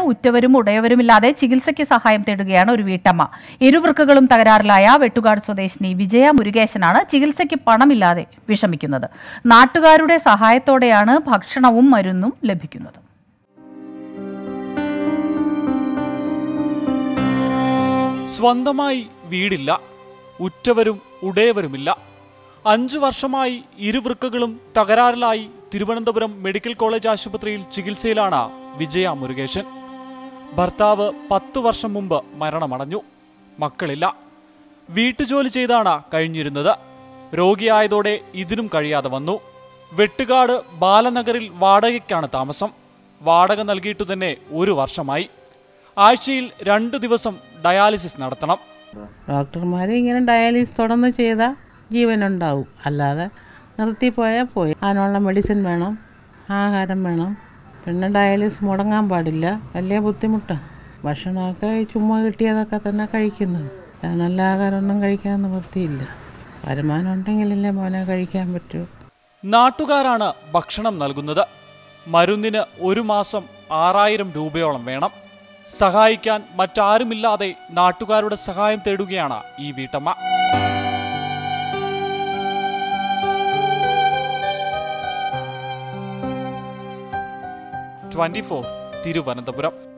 ഉറ്റവരും ഉടയവരുമില്ലാതെ ചികിത്സയ്ക്ക് സഹായം തേടുകയാണ് ഒരു വീട്ടമ്മ ഇരുവൃക്കകളും തകരാറിലായ വെട്ടുകാട് സ്വദേശിനി വിജയ മുരുകേശനാണ് ചികിത്സയ്ക്ക് പണമില്ലാതെ വിഷമിക്കുന്നത് നാട്ടുകാരുടെ സഹായത്തോടെയാണ് ഭക്ഷണവും മരുന്നും ലഭിക്കുന്നത് സ്വന്തമായി വീടില്ല ഉറ്റവരും ഉടയവരുമില്ല അഞ്ചു വർഷമായി ഇരുവൃക്കകളും തകരാറിലായി തിരുവനന്തപുരം മെഡിക്കൽ കോളേജ് ആശുപത്രിയിൽ ചികിത്സയിലാണ് വിജയ മുരുകേശൻ ഭർത്താവ് പത്ത് വർഷം മുമ്പ് മരണമടഞ്ഞു മക്കളില്ല വീട്ടുജോലി ചെയ്താണ് കഴിഞ്ഞിരുന്നത് രോഗിയായതോടെ ഇതിനും കഴിയാതെ വന്നു വെട്ടുകാട് ബാലനഗറിൽ വാടകയ്ക്കാണ് താമസം വാടക നൽകിയിട്ടു തന്നെ ഒരു വർഷമായി ആഴ്ചയിൽ രണ്ട് ദിവസം ഡയാലിസിസ് നടത്തണം ഡോക്ടർമാർ ഇങ്ങനെ ഡയാലിസിസ് തുടർന്ന് ചെയ്താൽ ജീവനുണ്ടാവും അല്ലാതെ നിർത്തിപ്പോയാൽ പോയി അതിനുള്ള മെഡിസിൻ വേണം ആഹാരം വേണം പിന്നെ ഡയാലിസിസ് മുടങ്ങാൻ പാടില്ല വലിയ ബുദ്ധിമുട്ടാണ് ഭക്ഷണമൊക്കെ ഈ ചുമ്മാ കിട്ടിയതൊക്കെ തന്നെ കഴിക്കുന്നത് നല്ല ആഹാരമൊന്നും കഴിക്കാൻ നിവൃത്തിയില്ല വരുമാനം ഉണ്ടെങ്കിലല്ലേ മോനെ കഴിക്കാൻ പറ്റൂ നാട്ടുകാരാണ് ഭക്ഷണം നൽകുന്നത് മരുന്നിന് ഒരു മാസം ആറായിരം രൂപയോളം വേണം സഹായിക്കാൻ മറ്റാരുമില്ലാതെ നാട്ടുകാരുടെ സഹായം തേടുകയാണ് ഈ വീട്ടമ്മ ട്വന്റി ഫോർ തിരുവനന്തപുരം